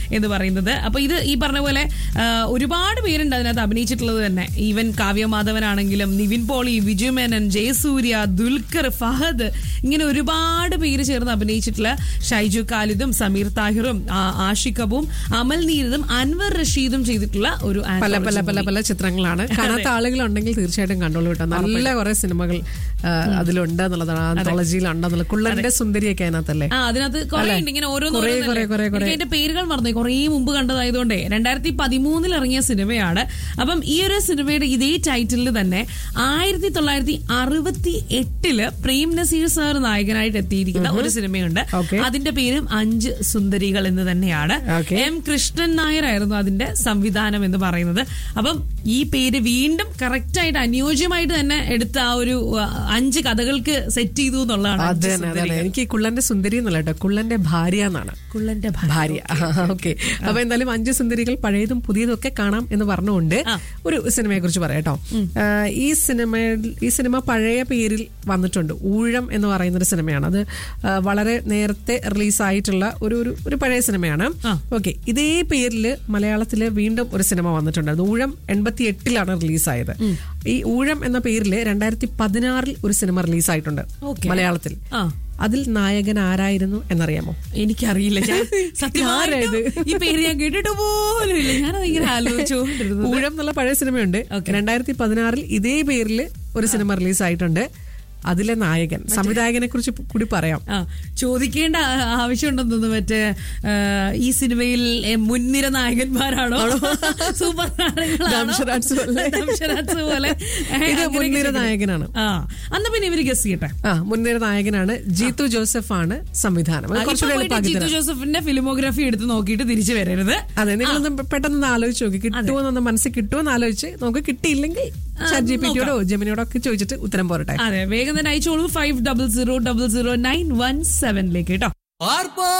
എന്ന് പറയുന്നത് അപ്പൊ ഇത് ഈ പറഞ്ഞ പോലെ ആ, ഒരുപാട് പേരുണ്ട് അതിനകത്ത് അഭിനയിച്ചിട്ടുള്ളത് തന്നെ ഈവൻ കാവ്യമാധവനാണെങ്കിലും നിവിൻ പോളി വിജു മേനൻ ജയസൂര്യ ദുൽഖർ ഫഹദ് ഇങ്ങനെ ഒരുപാട് പേര് ചേർന്ന് അഭിനയിച്ചിട്ടുള്ള ഷൈജു ഖാലിദും സമീർ താഹിറും ആ, ആഷിഖബും അമൽ നീരദും അൻവർ റഷീദും ചെയ്തിട്ടുള്ള ഒരു പല പല anthology പല movie. പല ചിത്രങ്ങളാണ് കാണാത്ത ആളുകളുണ്ടെങ്കിൽ തീർച്ചയായിട്ടും കണ്ടോളൂ കേട്ടോ നല്ല കുറെ സിനിമകൾ ആ, അതിലുണ്ട് എന്നുള്ളതാണ് ആന്തോളജിയിൽ ഉണ്ടെന്നുള്ളത് കുള്ളന്റെ സുന്ദരിയൊക്കെ അതിനകത്തല്ലേ ആ അതിനകത്ത് കുറെ ഉണ്ട് ഇങ്ങനെ ഓരോന്ന് കുറേ, ഓരോന്നല്ലേ. കുറേ, കുറേ, കുറേ. എനിക്ക് അതിന്റെ പേരുകൾ മറന്നു കുറേ മുമ്പ് കണ്ടതായതുകൊണ്ടേ രണ്ടായിരത്തി പതിമൂന്നിൽ ഇറങ്ങിയ സിനിമയാണ് അപ്പം ഈ ഒരു സിനിമയുടെ ഇതേ ടൈറ്റിലിൽ തന്നെ ആയിരത്തി തൊള്ളായിരത്തി അറുപത്തി എട്ടില് പ്രേം നസീർ സാർ നായകനായിട്ട് എത്തിയിരിക്കുന്ന ഒരു സിനിമയുണ്ട് Okay. അതിന്റെ പേരും അഞ്ച് സുന്ദരികൾ എന്ന് തന്നെയാണ് Okay. എം കൃഷ്ണൻ നായർ ആയിരുന്നു അതിന്റെ സംവിധാനം എന്ന് പറയുന്നത് അപ്പം ഈ പേര് വീണ്ടും കറക്റ്റ് ആയിട്ട് അനുയോജ്യമായിട്ട് തന്നെ എടുത്ത ആ ഒരു ആ, അഞ്ച് കഥകൾക്ക് സെറ്റ് ചെയ്തു എന്നുള്ളതാണ് അത് അഞ്ച് തന്നെ അതെ സുന്ദരികൾ. എനിക്ക് ഈ കുള്ളന്റെ സുന്ദരി എന്നല്ല കേട്ടോ കുള്ളന്റെ ഭാര്യ എന്നാണ് കുള്ളന്റെ ഭാര്യ ഓക്കെ അപ്പൊ എന്തായാലും അഞ്ച് സുന്ദരികൾ പഴയതും പുതിയതും ഒക്കെ കാണാം എന്ന് പറഞ്ഞുകൊണ്ട് ആ. ഒരു സിനിമയെ കുറിച്ച് പറയാം കേട്ടോ ആഹ് ഈ സിനിമയിൽ ഈ സിനിമ പഴയ പേരിൽ വന്നിട്ടുണ്ട് ഊഴം എന്ന് പറയുന്ന ഒരു സിനിമയാണ് അത് ആഹ് വളരെ നേരത്തെ റിലീസായിട്ടുള്ള ഒരു ഒരു ഒരു പഴയ സിനിമയാണ് ആ. ഓക്കെ ഇതേ പേരിൽ മലയാളത്തില് വീണ്ടും ഒരു സിനിമ വന്നിട്ടുണ്ട് അത് ഊഴം എൺപത്തി എട്ടിലാണ് റിലീസായത് ഈ ഊഴം എന്ന പേരിൽ രണ്ടായിരത്തി പതിനാറിൽ ഒരു സിനിമ റിലീസായിട്ടുണ്ട് Okay. മലയാളത്തിൽ ആ അതിൽ നായകൻ ആരായിരുന്നു എന്നറിയാമോ എനിക്കറിയില്ല ഞാൻ സത്യമായിട്ടും ആരാ ഈ പേര് ഞാൻ കേട്ടിട്ട് പോലും ഇല്ല ഞാനത് ഇങ്ങനെ ആലോചിച്ചുകൊണ്ടിരുന്നത് ഊഴം എന്നുള്ള പഴയ സിനിമയുണ്ട് രണ്ടായിരത്തി പതിനാറിൽ ഇതേ പേരിൽ ഒരു സിനിമ റിലീസായിട്ടുണ്ട് അതിലെ നായകൻ സംവിധായകനെ കുറിച്ച് കൂടി പറയാം ആ ചോദിക്കേണ്ട ആ- ആവശ്യമുണ്ടെന്നു മറ്റേ ആ, ഈ സിനിമയിൽ എ, മുൻനിര നായകന്മാരാണോ സൂപ്പർ താരങ്ങളാണോ? ദംഷരാജ് പോലെ. ദംഷരാജ് പോലെ ഇത് അങ്ങനെയൊക്കെ മുൻനിര ചോദിക്കണം. നായകനാണ് ആ അന്ന് പിന്നെ ഇവര് ഗസ് ചെയ്യട്ടെ ആ മുൻനിര നായകനാണ് ജീത്തു ജോസഫ് ആണ് സംവിധാനം അത് ഇപ്പൊ കുറച്ചുകൂടി പോയിട്ട് എളുപ്പമാക്കി ജിത്തു തരാം. ജോസഫിന്റെ ഫിലിമോഗ്രാഫി എടുത്ത് നോക്കിയിട്ട് തിരിച്ചു വരരുത് അതെ നിങ്ങളൊന്ന് പെട്ടെന്ന് ആലോചിച്ച് നോക്കി കിട്ടുമോന്നൊന്ന് മനസ്സിൽ കിട്ടുമെന്ന് ആലോചിച്ച് നമുക്ക് കിട്ടിയില്ലെങ്കിൽ ചാറ്റ് ജി പി ടിയോടോ ജെമിനിയോടോ ഒക്കെ ചോദിച്ചിട്ട് ഉത്തരം പോരട്ടെ അതെ വേഗം തന്നെ അയച്ചോളൂ five double zero double zero nine one സെവനിലേക്ക് കേട്ടോ